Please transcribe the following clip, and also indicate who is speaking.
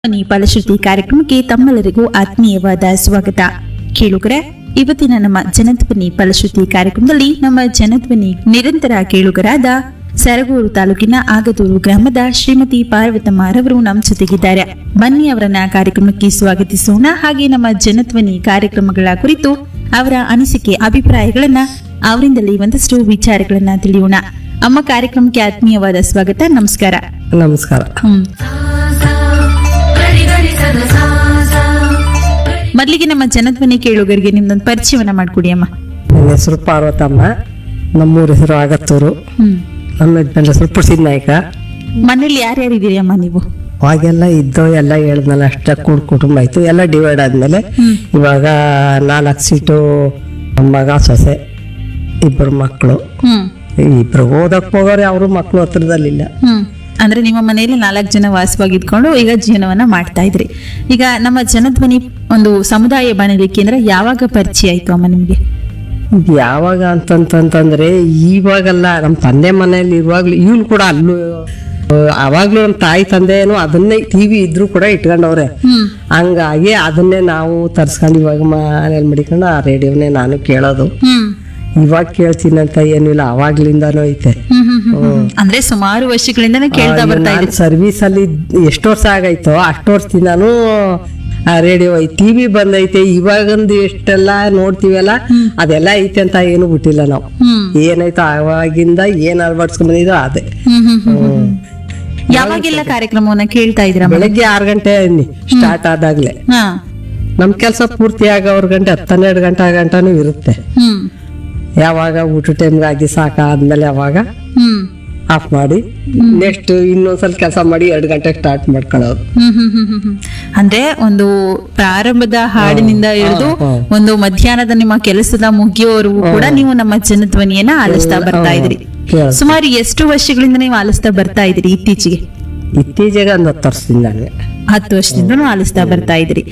Speaker 1: ಮನಿ ಫಲಶ್ರುತಿ ಕಾರ್ಯಕ್ರಮಕ್ಕೆ ತಮ್ಮೆಲ್ಲರಿಗೂ ಆತ್ಮೀಯವಾದ ಸ್ವಾಗತ ಕೇಳುಗರೆ ಇವತ್ತಿನ ನಮ್ಮ ಜನಧ್ವನಿ ಫಲಶ್ರುತಿ ಕಾರ್ಯಕ್ರಮದಲ್ಲಿ ನಮ್ಮ ಜನಧ್ವನಿ ನಿರಂತರ ಕೇಳುಗರಾದ ಸರಗೂರು ತಾಲೂಕಿನ ಆಗದೂರು ಗ್ರಾಮದ ಶ್ರೀಮತಿ ಪಾರ್ವತಮ್ಮರವರು ನಮ್ಮ ಜೊತೆಗಿದ್ದಾರೆ ಬನ್ನಿ ಅವರನ್ನ ಕಾರ್ಯಕ್ರಮಕ್ಕೆ ಸ್ವಾಗತಿಸೋಣ ಹಾಗೆ ನಮ್ಮ ಜನಧ್ವನಿ ಕಾರ್ಯಕ್ರಮಗಳ ಕುರಿತು ಅವರ ಅನಿಸಿಕೆ ಅಭಿಪ್ರಾಯಗಳನ್ನ ಅವರಿಂದಲೇ ಒಂದಷ್ಟು ವಿಚಾರಗಳನ್ನ ತಿಳಿಯೋಣ ಅಮ್ಮ ಕಾರ್ಯಕ್ರಮಕ್ಕೆ ಆತ್ಮೀಯವಾದ ಸ್ವಾಗತ ನಮಸ್ಕಾರ
Speaker 2: ನಮಸ್ಕಾರ
Speaker 1: ಹ್ಮ್ ಮೊದಲಿಗೆ ನಮ್ಮ ಜನಧ್ವನಿ ಕೇಳುಗರಿಗೆ ನಿಮ್ದೊಂದು ಪರಿಚಯವನ್ನ ಮಾಡ್ಕೊಡಿ ಅಮ್ಮ
Speaker 2: ನನ್ನ ಹೆಸರು ಪಾರ್ವತಮ್ಮ ನಮ್ಮೂರ ಹೆಸರು ಆಗತ್ತೂರು
Speaker 1: ಹ್ಮ್
Speaker 2: ನಮ್ಮ ಯಜಮಾನ್ರ ಹೆಸರು ಪುಸಿದ್ ನಾಯ್ಕ
Speaker 1: ಮನೇಲಿ ಯಾರ್ಯಾರು ಇದೀರಿ ಅಮ್ಮ ನೀವು
Speaker 2: ಅವಾಗೆಲ್ಲ ಇದ್ದೋ ಎಲ್ಲ ಹೇಳಿದ್ಮೇಲೆ ಅಷ್ಟ ಕೂಡ್ ಕುಟುಂಬ ಆಯ್ತು ಎಲ್ಲ ಡಿವೈಡ್ ಆದ್ಮೇಲೆ
Speaker 1: ಹ್ಮ್.
Speaker 2: ಇವಾಗ ನಾಲ್ಕು ಸೀಟು ಮಗ ಸೊಸೆ ಇಬ್ಬರು ಮಕ್ಕಳು
Speaker 1: ಹ್ಮ್
Speaker 2: ಇಬ್ರು ಓದಕ್ ಹೋಗೋರೆ ಅವರು ಮಕ್ಕಳು ಹತ್ರದಲ್ಲಿಲ್ಲ
Speaker 1: ಹ್ಮ್ ಅಂದ್ರೆ ನಿಮ್ಮ ಮನೆಯಲ್ಲಿ ನಾಲ್ಕು ಜನ ವಾಸವಾಗಿದ್ಕೊಂಡು ಈಗ ಜೀವನವನ್ನ ಮಾಡ್ತಾ ಇದ್ರಿ ಈಗ ನಮ್ಮ ಜನಧ್ವನಿ ಒಂದು ಸಮುದಾಯ ಬಾನುಲಿ ಕೇಂದ್ರ ಯಾವಾಗ ಪರಿಚಯ ಆಯ್ತು ಅಮ್ಮ ನಿಮ್ಗೆ
Speaker 2: ಇದು ಯಾವಾಗ ಅಂತಂತಂತಂದ್ರೆ ಇವಾಗಲ್ಲ ನಮ್ಮ ತಂದೆ ಮನೆಯಲ್ಲಿ ಇರುವಾಗ್ಲೂ ಇವ್ನು ಕೂಡ ಅಲ್ಲೂ ಅವಾಗ್ಲೂ ನಮ್ಮ ತಾಯಿ ತಂದೆನು ಅದನ್ನೇ ಟಿವಿ ಇದ್ರು ಕೂಡ ಇಟ್ಕೊಂಡವ್ರೆ
Speaker 1: ಹ್ಮ್
Speaker 2: ಹಂಗಾಗಿ ಅದನ್ನೇ ನಾವು ತರ್ಸ್ಕೊಂಡು ಇವಾಗ ಮನೇಲಿ ಮಡಿಕೊಂಡು ಆ ರೇಡಿಯೋನೇ ನಾನು ಕೇಳೋದು
Speaker 1: ಹ್ಮ್
Speaker 2: ಇವಾಗ ಕೇಳ್ತೀನಿ ಅಂತ ಏನಿಲ್ಲ ಅವಾಗ್ಲಿಂದಾನು ಐತೆ
Speaker 1: ಹ್ಮ್ ಹ್ಮ್ ಹ್ಮ್ ಹ್ಮ್. ಅಂದ್ರೆ ಸುಮಾರು ವರ್ಷಗಳಿಂದನೇ ಕೇಳ್ತಾ ಬರ್ತಾ ಇದ್ರಿ
Speaker 2: ಸರ್ವಿಸ್ ಅಲ್ಲಿ ಎಷ್ಟು ವರ್ಷ ಆಗೈತೋ ಅಷ್ಟು ವರ್ಷದಿಂದಾನು ಆ ರೇಡಿಯೋ ಐತಿ ಟಿವಿ ಬಂದೈತೆ ಇವಾಗಂದು ಎಷ್ಟೆಲ್ಲ ನೋಡ್ತೀವಲ್ಲ ಅದೆಲ್ಲ ಐತೆ ಅಂತ ಏನು ಬಿಟ್ಟಿಲ್ಲ ನಾವು
Speaker 1: ಹ್ಮ್
Speaker 2: ಏನಾಯ್ತು ಆವಾಗಿಂದ ಏನ್ ಅಳವಡಿಸ್ಕೊಂಡ್ ಬಂದಿದ್ದೋ ಅದೇ
Speaker 1: ಹ್ಮ್ ಹ್ಮ್ ಹ್ಮ್ ಹ್ಮ್. ಯಾವಾಗೆಲ್ಲ ಕಾರ್ಯಕ್ರಮವನ್ನ ಕೇಳ್ತಾ ಇದ್ರಮ್ಮ
Speaker 2: ಬೆಳಗ್ಗೆ ಆರು ಗಂಟೆ ಸ್ಟಾರ್ಟ್ ಆದಾಗ್ಲೆ
Speaker 1: ಹಾ
Speaker 2: ನಮ್ ಕೆಲಸ ಪೂರ್ತಿ ಆಗೋರ್ ಗಂಟೆ ಹತ್ತೆರಡು ಗಂಟೆ ಗಂಟನೂ ಇರುತ್ತೆ
Speaker 1: ಹ್ಮ್
Speaker 2: ಯಾವಾಗ ಊಟ ಟೈಮ್ಗಾಗಿ ಸಾಕಾದ್ಮೇಲೆ ಅವಾಗ
Speaker 1: ಹ್ಮ್
Speaker 2: ಆಫ್ ಮಾಡಿ ನೆಕ್ಸ್ಟ್ ಇನ್ನೊಂದ್ಸಲ ಕೆಲಸ ಮಾಡಿ ಎರಡು ಗಂಟೆ ಸ್ಟಾರ್ಟ್ ಮಾಡ್ಕೊಳ್ಳೋದು
Speaker 1: ಹ್ಮ್ ಹ್ಮ್ ಹ್ಮ್ ಹ್ಮ್ ಹ್ಮ್. ಅಂದ್ರೆ ಒಂದು ಪ್ರಾರಂಭದ ಹಾಡಿನಿಂದ ಹಿಡಿದು
Speaker 2: ಹಾ.
Speaker 1: ಒಂದು ಮಧ್ಯಾಹ್ನದ ನಿಮ್ಮ ಕೆಲಸದ ಮುಗಿಯೋವರೆಗೂ ಕೂಡ ನೀವು ನಮ್ಮ ಜನಧ್ವನಿಯನ್ನ ಆಲಿಸ್ತಾ ಬರ್ತಾ ಇದ್ರಿ
Speaker 2: ಕೇಳೋದು.
Speaker 1: ಸುಮಾರು ಎಷ್ಟು ವರ್ಷಗಳಿಂದ ನೀವು ಆಲಿಸ್ತಾ ಬರ್ತಾ ಇದ್ರಿ ಇತ್ತೀಚೆಗೆ
Speaker 2: ಇತ್ತೀಚೆಗೆ ಒಂದು ಹತ್ತು ವರ್ಷದಿಂದ
Speaker 1: ಹತ್ತು ವರ್ಷದಿಂದ ಆಲಿಸ್ತಾ ಬರ್ತಾ ಇದ್ರಿ